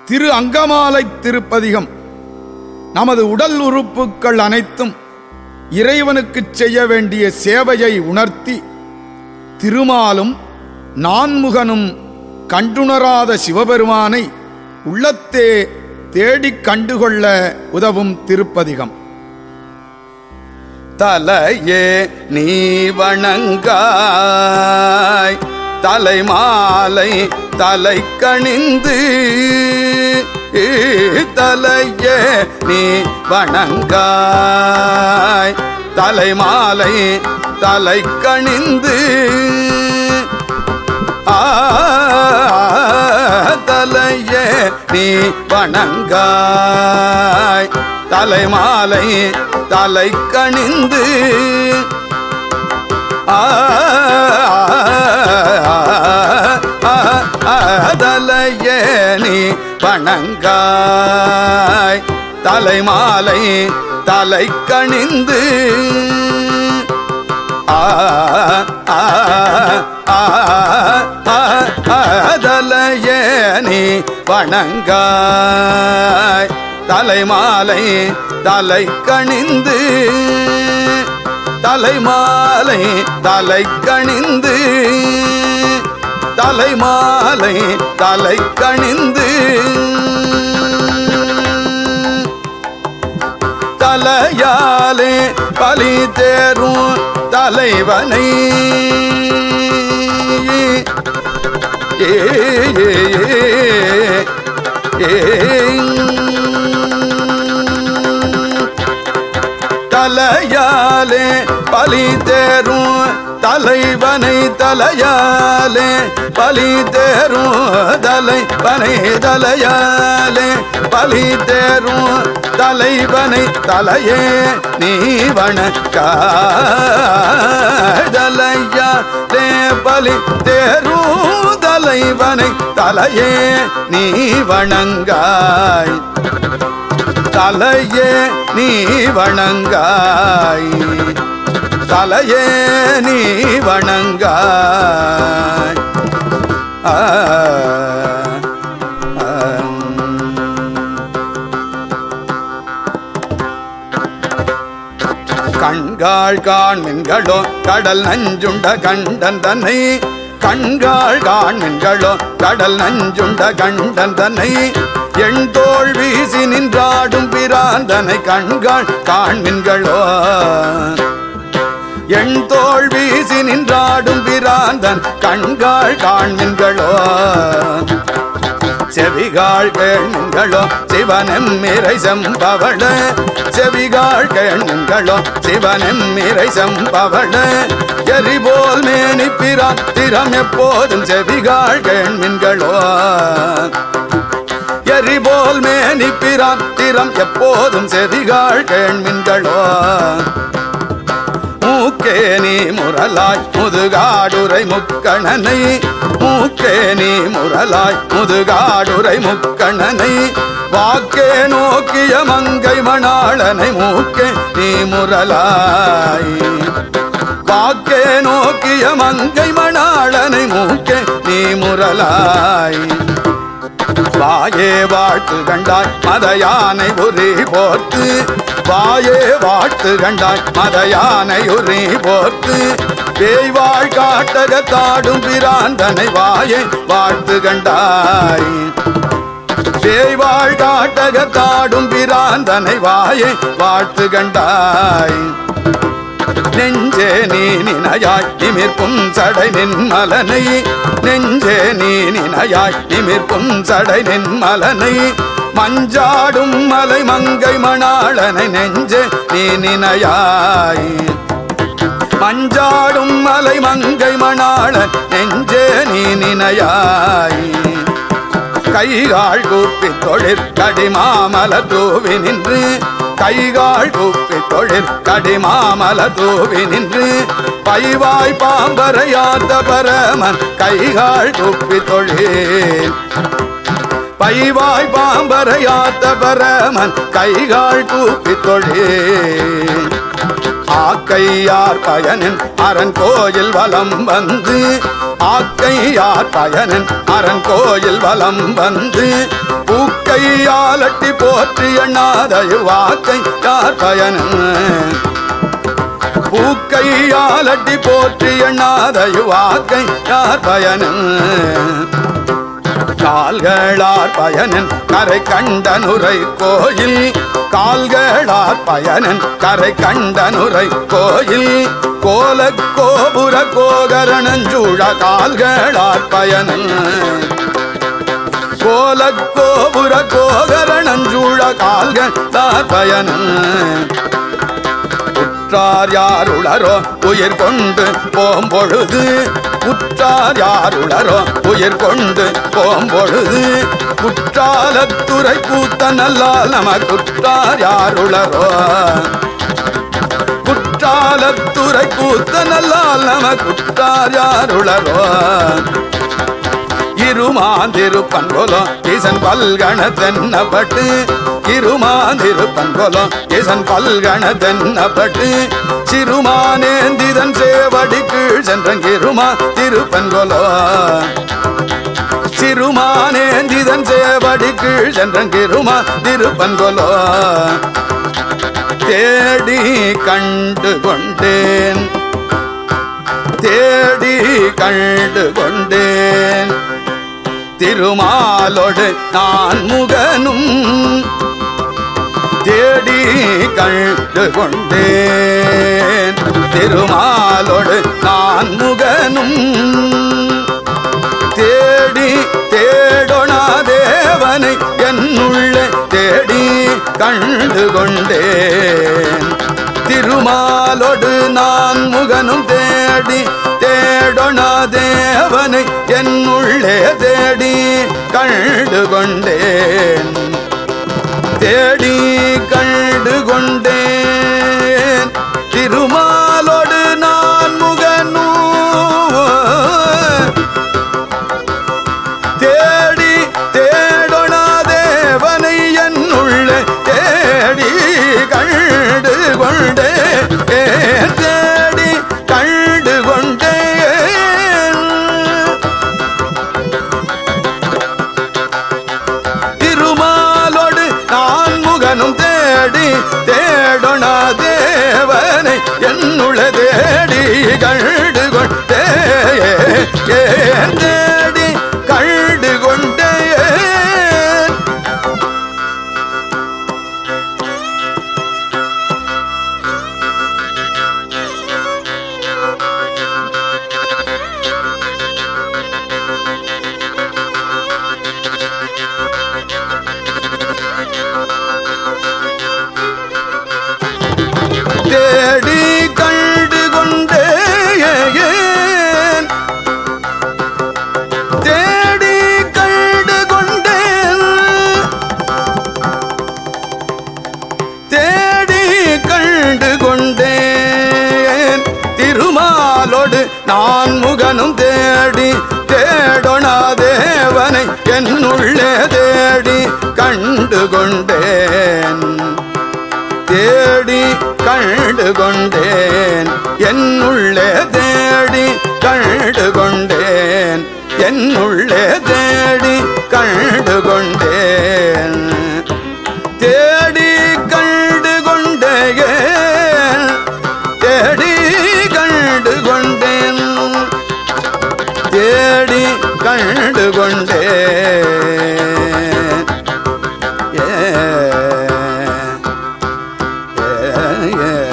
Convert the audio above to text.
திரு அங்கமாலை திருப்பதிகம் நமது உடல் உறுப்புக்கள் அனைத்தும் இறைவனுக்குச் செய்ய வேண்டிய சேவையை உணர்த்தி திருமாலும் நான்முகனும் கண்டுணராத சிவபெருமானை உள்ளத்தே தேடிக் கண்டுகொள்ள உதவும் திருப்பதிகம் தலையே நீ வணங்காய் தலைமாலை தலை கணிந்து தலையே நீ வணங்காய் தலைமாலை தலை கணிந்து ஆ, தலையே நீ வணங்காய் தலைமாலை தலை கணிந்து ஆ, தலையே நீ வணங்காய் தலைமாலை தலை கணிந்து ஆ ஆ ஆ அதலையே நீ வணங்காய் தலைமாலை தலை கணிந்து தலைமாலை தலை கணிந்து தலைமாலை தலை கணிந்து தலையாலே பலி தேரும் தலைவனை ஏ ஏ, ஏ, ஏ. தலையாலே பலி தேரும் தலைவனை தலையாலே பலி தேரும் தலைவனை தலையாலே பலி தேரும் தலைவனை தலையே நீ வணக்காதலையாலே பலி தேரும் தலைவனை தலையே நீ வணங்காய் தலையே நீ வணங்காய் தலையே நீ வணங்காய் ஆ, ஆ. கண்காள் காண்மின்களோ கடல் நஞ்சுண்ட கண்டன் தன்னை கண்காள் காண்மின்களோ கடல் நஞ்சுண்ட கண்டன் தன்னை எண் தோள் வீசி நின்றாடும் பிராந்தனை கண்காள் காண்மின்களோ எண் தோள் வீசி நின்றாடும் பிராந்தன் கண்காள் காண்மின்களோ செவிகாள் கேண்களோ சிவனம் மிரை செம்பவள செவிகாள் கேண்களோ சிவனம் மிரை செம்பவள எரிபோல் மேனி பிரான் திறம் எப்போதும் செவிகாள் கேண்மின்களோ எரிபோல் மேனி பிரான் திறம் எப்போதும் செவிகாள் கேண்மின்களோ மூக்கே நீ முரலாய் முதுகாடுரை முக்கணனை மூக்கே நீ முரலாய் முதுகாடுரை முக்கணனை வாக்கே நோக்கிய மங்கை மணாளனை மூக்கே நீ முரலாய் வாக்கே நோக்கிய மங்கை மணாளனை மூக்கே நீ முரலாய் வாயே வாழ்த்து கண்டாய் மத யானை உரி போர்த்து வாயே வாழ்த்து கண்டாய் மத யானை உரி போர்த்து பேய்வாழ் காட்டகத்தாடும் பிராந்தனை வாயே வாழ்த்து கண்டாய் பேய்வாழ் காட்டகத்தாடும் பிராந்தனை வாயே வாழ்த்து கண்டாய் நெஞ்சே நீ நினையாய் நிமிர்க்கும் சடை நின்மலனை நெஞ்சே நீ நினையாய் நிமிர்க்கும் சடை நின்மலனை மஞ்சாடும் மலை மங்கை மணாளனை நெஞ்சே நீ நினையாய் மஞ்சாடும் மலை மங்கை மணாளன் நெஞ்சே நீ நினையாய் கைகால் கூப்பி தொழிற் கடிமாமல தூவி நின்று கைகால் கூப்பி தொழிற் கடிமாமல தூவி நின்று பைவாய் பாம்பரையாத்த பரமன் கைகால் கூப்பி தொழில் பைவாய் பாம்பரையாத்த பரமன் கைகால் கூப்பி தொழே ஆக்கையார் பயனின் அரண் கோயில் வலம் வந்து ஆக்கையார் பயனின் அரண் கோயில் வலம் வந்து பூக்கையாலட்டி போற்றிய நாதையு வாக்கை யார் பயனின் பூக்கையாலட்டி போற்றிய நாதையு வாக்கை யார் பயனின் கால்களார் பயனன் கரை கண்டனுரை கோயில் கால்களார் பயனன் கரை கண்டனுரை கோயில் கோல கோபுர கோகரணஞ்சூழ கால்களார் பயனன் கோல கோபுர கோகரணஞ்சூழ கால்களார் பயனன் உற்றார் யாருளரோ உயிர் கொண்டு போம்பொழுது உற்றார் யாருளரோ உயிர் கொண்டு போம்பொழுது குற்றாலத்துறை கூத்த நல்லால் நம குற்றார் யாருளரோ குற்றாலத்துறை கூத்த நல்லால் நம குற்றார் யாருளரோ இருமாந்திரு பண்போலோ ஈசன் பல்கண தென்னப்பட்டு இருமாந்திரு பண்போலோ ஈசன் பல்கண தென்னப்பட்டு சிறுமானேந்திதன் சேவடி கீழ் சென்றங்கிருமா திருப்பன்கோலோ சிறுமானேந்திதன் சேவடி கீழ் சென்றங்கிருமா திருப்பன்கோலோ தேடி கண்டு கொண்டேன் தேடி கண்டு கொண்டேன் திருமாலோடு நான் முகனும் தேடி கண்டு கொண்டேன் திருமாலோடு நான் முகனும் தேடி தேடொணா தேவனை என்னுள்ள தேடி கண்டு கொண்டேன் திருமாலோடு நான் முகனும் தேடி தேடொணா தேவனை என்னுள்ளே தேடி கண்டு கொண்டேன் தேடி கண்டு கொண்டேன் திருமாலோடு நான் முகனு தேடி தேடொணா தேவனை என்னுள்ள தேடி கண்டு கொண்டே தேடி கண்டு கொண்டேன் திருமாலோடு நான் முகனும் தேடி தேடொணா தேவனை என்னுள்ள தேடி கண்டு கொண்டே தேடி கண்டு கொண்டேன் தேடி கண்டு கொண்டேன் தேடி கண்டு கொண்டேன் தேடி கண்டு கொண்டேன் திருமாலோடு நான் முகனும் தேடி தேடொணா தேவனை என்னுள்ளே தேடி கண்டு கொண்டேன் தேடி கண்டு கொண்டேன் என்னுள்ளே தேடி கண்டு கொண்டேன் என்னுள்ளே தேடி கண்டு கொண்டேன் தேடி கண்டு கொண்டேன் தேடி கண்டு கொண்டேன் தேடி கண்டு கொண்டேன் ஏ